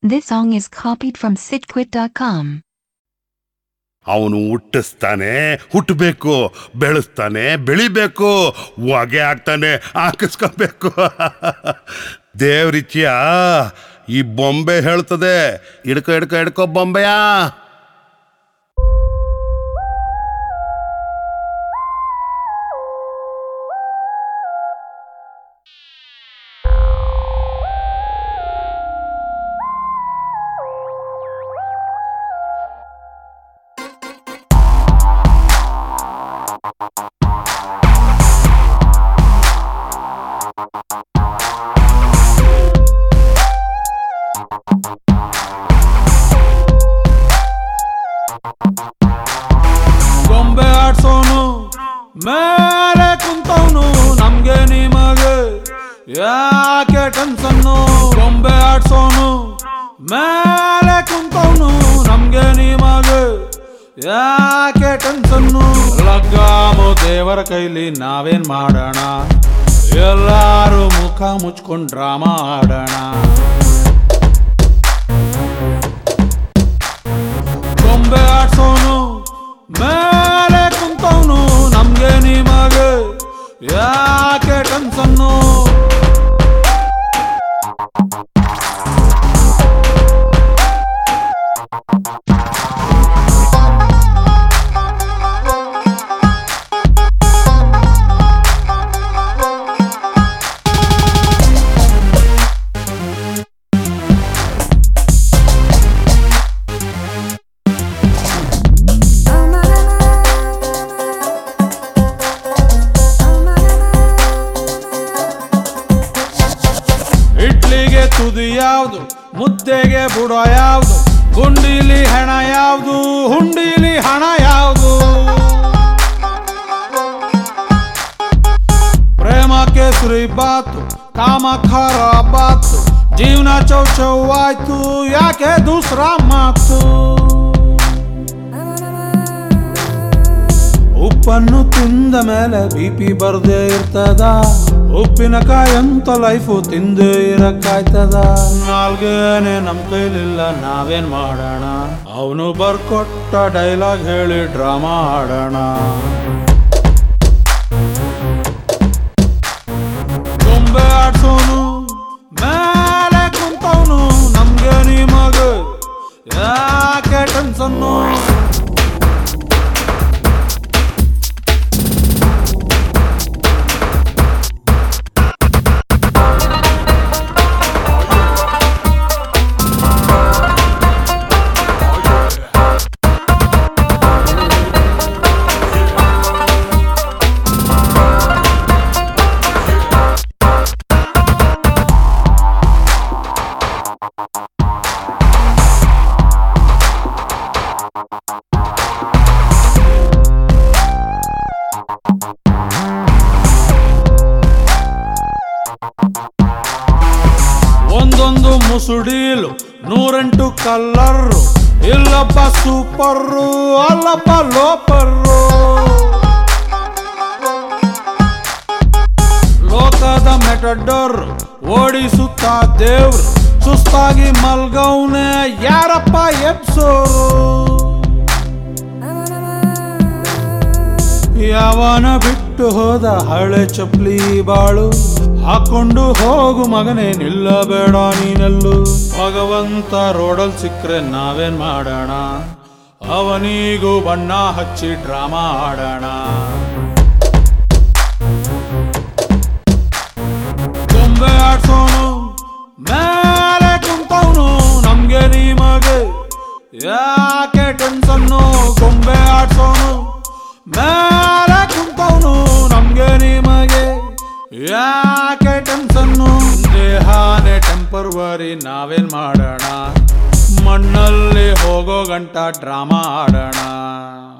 This song is copied from sitquit.com. ಅವನು ಹುಟ್ಟಿಸ್ತಾನೆ ಹುಟ್ಟಬೇಕು ಬೆಳೆಸ್ತಾನೆ ಬೆಳಿಬೇಕು ಹೊಗೆ ಹಾಕ್ತಾನೆ ಹಾಕಿಸ್ಕೋಬೇಕು ದೇವ್ರಿಚ್ಚಿಯ ಈ ಬೊಂಬೆ ಹೇಳ್ತದೆ ಹಿಡ್ಕೊ ಹಿಡ್ಕೊ ಹಿಡ್ಕೊ ಬೊಂಬೆಯಾ ಗೊಂಬೆ ಆಡ್ಸೋನು ಮೇಲೆ ಕುಂತವನು ನಮ್ಗೆ ನಿಮಗೆ ಯಾಕೆ ಟೆನ್ಸನ್ನು ಗೊಂಬೆ ಆಡ್ಸೋನು ಮೇಲೆ ಕುಂತವನು ನಮ್ಗೆ ನಿಮಗೆ ಯಾಕೆ ಟೆನ್ಸನ್ನು ಲಗ್ಗಾಮು ದೇವರ ಕೈಲಿ ನಾವೇನ್ ಮಾಡೋಣ ಎಲ್ಲಾರು ಮುಖ ಮುಚ್ಕೊಂಡ್ ಡ್ರಾಮಾ ಆಡೋಣ ಗೊಂಬೆ ಆಡ್ಸೋನು ಮೇಲೆ ಕುಂತವನು ನಮ್ಗೆ ನಿಮಗೆ ಯಾಕೆ ಟೆನ್ಸನ್ನು ಇಡ್ಲಿಗೆ ತುದಿ ಯಾವುದು ಮುದ್ದೆಗೆ ಬುಡ ಯಾವುದು ಗುಂಡಿಲಿ ಹೆಣ ಯಾವುದು ಹುಂಡಿಲಿ ಹಣ ಯಾವುದು ಪ್ರೇಮಕ್ಕೆ ಸುರಿ ಬಾತು ಕಾಮ ಖರ ಬಾತು ಜೀವನ ಚೌ ಚೌ ಆಯ್ತು ಯಾಕೆ ದೂಸ್ರ ಮಾತು ಉಪ್ಪನ್ನು ತಿಂದ ಮೇಲೆ ಬಿ ಪಿ ಬರ್ದೇ ಇರ್ತದ ಉಪ್ಪಿನಕಾಯಿ ಅಂತ ಲೈಫು ತಿಂದೇ ಇರಕ್ಕಾಯ್ತದ ನಾಲ್ಗೇನೆ ನಮ್ ಕೈಲಿಲ್ಲ ನಾವೇನ್ ಮಾಡೋಣ ಅವನು ಬರ್ಕೊಟ್ಟ ಡೈಲಾಗ್ ಹೇಳಿ ಡ್ರಾಮಾ ಆಡೋಣ ಗೊಂಬೆ ಆಡ್ಸೋನು ಮೇಲೆ ಕುಂತವನು ನಮ್ಗೆ ನಿಮಗೆ ಯಾಕೆ ಟೆನ್ಸನ್ನು ಒಂದೊಂದು ಮುಸುಡೀಲು ನೂರೆಂಟು ಕಲ್ಲರ್ರು ಇಲ್ಲೊಬ್ಬ ಸೂಪರ್ರು ಅಲ್ಲೊಬ್ಬ ಲೋಪರ್ರು ಲೋಕದ ಮೆಟಡೋರ್ ಓಡಿಸುತ್ತ ದೇವ್ರು ಸುಸ್ತಾಗಿ ಮಲ್ಗೌನೆ ಯಾರಪ್ಪ ಎಬ್ಸೋರು ಯಾವನ ಬಿಟ್ಟು ಹೋದ ಹಳೆ ಚಪ್ಲಿ ಬಾಳು ಹಾಕೊಂಡು ಹೋಗು ಮಗನೇ ನಿಲ್ಲಬೇಡ ನೀನೆಲ್ಲು ಭಗವಂತ ರೋಡಲ್ ಸಿಕ್ಕ್ರೆ ನಾವೇನ್ ಮಾಡೋಣ ಅವನಿಗೂ ಬಣ್ಣ ಹಚ್ಚಿ ಡ್ರಾಮಾ ಆಡೋಣ ಗೊಂಬೆ ಆಡ್ಸೋನು ಮೇಲೆ ಕುಂತವನು ನಮ್ಗೆ ನಿಮಗೆ ಯಾಕೆ ಟೆನ್ಸನ್ನು ಗೊಂಬೆ ಆಡ್ಸೋನು ಮೇಲೆ ಕುಂತವನು ನಮ್ಗೆ ನಿಮಗೆ ಯಾಕೆ ಟೆನ್ಸನ್ನು ದೇಹಾನೇ ಟೆಂಪರ್ವರಿ ನಾವೇನ್ ಮಾಡೋಣ ಮಣ್ಣಲ್ಲಿ ಹೋಗೋ ಗಂಟ ಡ್ರಾಮಾ ಆಡೋಣ